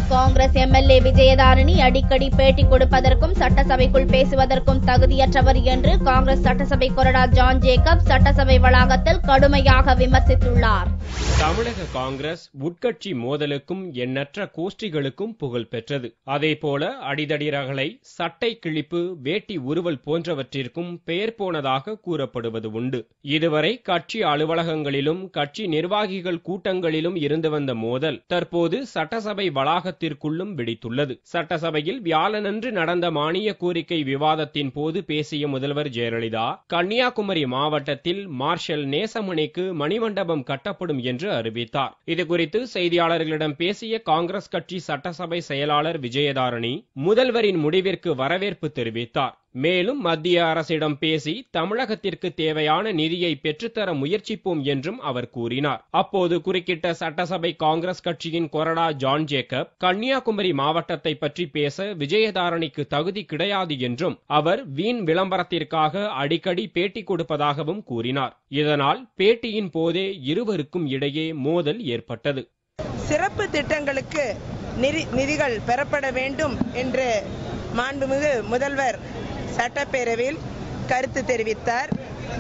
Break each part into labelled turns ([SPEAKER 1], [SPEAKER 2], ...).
[SPEAKER 1] Congress MLA Vijayadharani அடிக்கடி பேட்டி கொடுப்பதற்கும் சட்டசபைக்குள் பேசுவதற்கும் தகுதியற்றவர் என்று காங்கிரஸ் சட்டசபை கொறடா ஜான் ஜேக்கப் சட்டசபை வளாகத்தில் கடுமையாக விமர்சித்துள்ளார்
[SPEAKER 2] தமிழக காங்கிரஸ் உட்கட்சி மோதலுக்கும் எண்ணற்ற கோஷ்டிகளுக்கும் புகழ் பெற்றது அதேபோல அடிதடி ரகளை சட்டை கிழிப்பு வேட்டி உருவல் போன்றவற்றிற்கும் பெயர் போனதாக கூறப்படுவது உண்டு இதுவரை கட்சி அலுவலகங்களிலும் கட்சி நிர்வாகிகள் கூட்டங்களிலும் இருந்து வந்த மோதல் தற்போது சட்டசபை வளாகத்திற்குள்ளும் வெடித்துள்ளது சட்டசபையில் வியாழனன்று நடந்த மானிய கோரிக்கை விவாதத்தின் போது பேசிய முதல்வர் ஜெயலலிதா கன்னியாகுமரி மாவட்டத்தில் மார்ஷல் நேசமணிக்கு மணிமண்டபம் கட்டப்படும் என்று அறிவித்தார் இதுகுறித்து செய்தியாளர்களிடம் பேசிய காங்கிரஸ் கட்சி சட்டசபை செயலாளர் விஜயதாரணி முதல்வரின் முடிவிற்கு வரவேற்பு தெரிவித்தார் மேலும் மத்திய அரசிடம் பேசி தமிழகத்திற்கு தேவையான நிதியை பெற்றுத்தர முயற்சிப்போம் என்றும் அவர் கூறினார் அப்போது குறுக்கிட்ட சட்டசபை காங்கிரஸ் கட்சியின் கொறடா ஜான் ஜேக்கப் கன்னியாகுமரி மாவட்டத்தை பற்றி பேச விஜயதாரணிக்கு தகுதி கிடையாது என்றும் அவர் வீண் விளம்பரத்திற்காக அடிக்கடி பேட்டி கொடுப்பதாகவும் கூறினார் இதனால் பேட்டியின் போதே இருவருக்கும் இடையே மோதல் ஏற்பட்டது
[SPEAKER 3] சிறப்பு திட்டங்களுக்கு நிதி- நிதிகள் பெறப்பட வேண்டும் என்று மாண்புமிகு முதல்வர் சட்டப்பேரவையில் கருத்து தெரிவித்தார்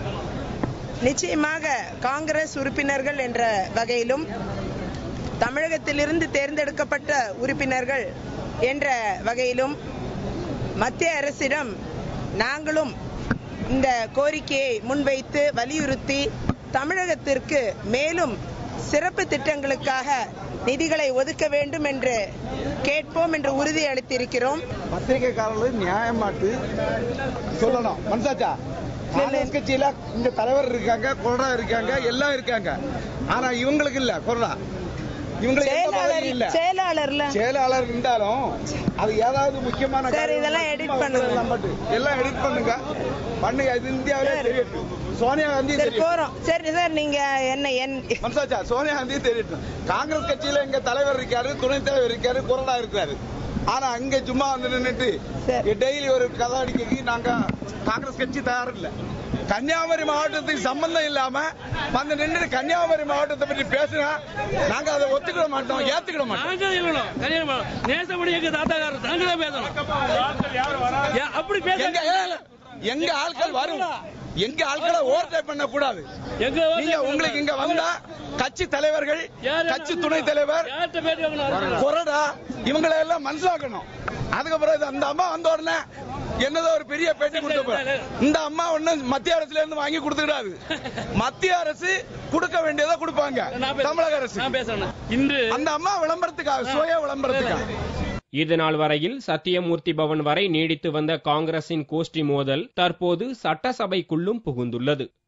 [SPEAKER 3] நிச்சயமாக காங்கிரஸ் உறுப்பினர்கள் என்ற வகையிலும் தமிழகத்திலிருந்து தேர்ந்தெடுக்கப்பட்ட உறுப்பினர்கள் என்ற வகையிலும் மத்திய அரசிடம் நாங்களும் இந்த கோரிக்கையை முன்வைத்து வலியுறுத்தி தமிழகத்திற்கு மேலும் சிறப்பு திட்டங்களுக்காக நிதிகளை ஒதுக்க வேண்டும் என்று கேட்போம் என்று உறுதி அளித்திருக்கிறோம்
[SPEAKER 4] பத்திரிகைக்காரர்கள் நியாயமாட்டு சொல்லணும் மனசாச்சா காங்கிரஸ் கட்சியில இங்க தலைவர் இருக்காங்க கொறடா இருக்காங்க எல்லாம் இருக்காங்க ஆனா இவங்களுக்கு இல்ல கொறடா இவங்களுக்கு எந்த
[SPEAKER 3] செயலாளர்
[SPEAKER 4] பதவியும் இல்ல
[SPEAKER 3] செயலாளர்ல
[SPEAKER 4] செயலாளர் இருந்தாலும் அது ஏதாவது முக்கியமான
[SPEAKER 3] சார்,
[SPEAKER 4] காரியம்
[SPEAKER 3] இதெல்லாம்
[SPEAKER 4] சும்மா
[SPEAKER 3] edit பண்ணுங்க.
[SPEAKER 4] எல்லாம் மட்டும். எல்லாம் எடிட் பண்ணுங்க பண்ணுங்க இது இந்தியாவிலே
[SPEAKER 3] சார்.
[SPEAKER 4] தெரியட்டும் சோனியா காந்தி
[SPEAKER 3] சரி
[SPEAKER 4] தெரியும்
[SPEAKER 3] போறோம் சரி சார் நீங்க என்ன என்
[SPEAKER 4] மனசாச்சா சோனியா காந்தி தெரியட்டும் காங்கிரஸ் கட்சியில எங்க தலைவர் இருக்காரு துணைத் தலைவர் இருக்காரு கொறடா இருக்காரு ஆனா அங்க சும்மா வந்து நின்னுட்டு
[SPEAKER 3] சரி.
[SPEAKER 4] டெய்லி ஒரு கதை அடிக்கி நாங்க காங்கிரஸ் கட்சி தயார் இல்ல கன்னியாகுமரி மாவட்டத்துக்கு சம்பந்தம் இல்லாம வந்து நின்று கன்னியாகுமரி மாவட்டத்தை பற்றி பேசினா நாங்க அதை ஒத்துக்கிட மாட்டோம் ஏத்துக்கிட மாட்டோம்
[SPEAKER 5] நாங்க இல்லணும் கல்யாணம் நேசப்படி எங்க தாத்தாக்காரர் நாங்க தான் பேசணும் ஏன் அப்படி பேச
[SPEAKER 4] எங்க எங்க ஆட்கள் வரும் எங்க ஆட்களை ஓவர்டேக் பண்ண கூடாது
[SPEAKER 5] எங்க
[SPEAKER 4] நீங்க உங்களுக்கு இங்க வந்தா கட்சி தலைவர்கள்
[SPEAKER 5] யாரு
[SPEAKER 4] கட்சி துணைத் தலைவர்
[SPEAKER 5] யார்கிட்ட பேட்டி வாங்கணும்
[SPEAKER 4] கொறடா இவங்களை எல்லாம் மனசாக்கணும் அதுக்கப்புறம் இது அந்த அம்மா வந்த உடனே என்னதோ ஒரு பெரிய பேட்டி கொடுத்த இந்த அம்மா ஒண்ணு மத்திய அரசுல இருந்து வாங்கி கொடுத்துக்கிடாது மத்திய அரசு கொடுக்க வேண்டியதை கொடுப்பாங்க
[SPEAKER 5] நான் பேச-
[SPEAKER 4] தமிழக அரசு
[SPEAKER 5] நான் பேசுறேன் இன்று
[SPEAKER 4] அந்த அம்மா விளம்பரத்துக்காக சுய விளம்பரத்துக்காக
[SPEAKER 2] இது நாள் வரையில் சத்தியமூர்த்தி பவன் வரை நீடித்து வந்த காங்கிரசின் கோஷ்டி மோதல் தற்போது சட்டசபைக்குள்ளும் புகுந்துள்ளது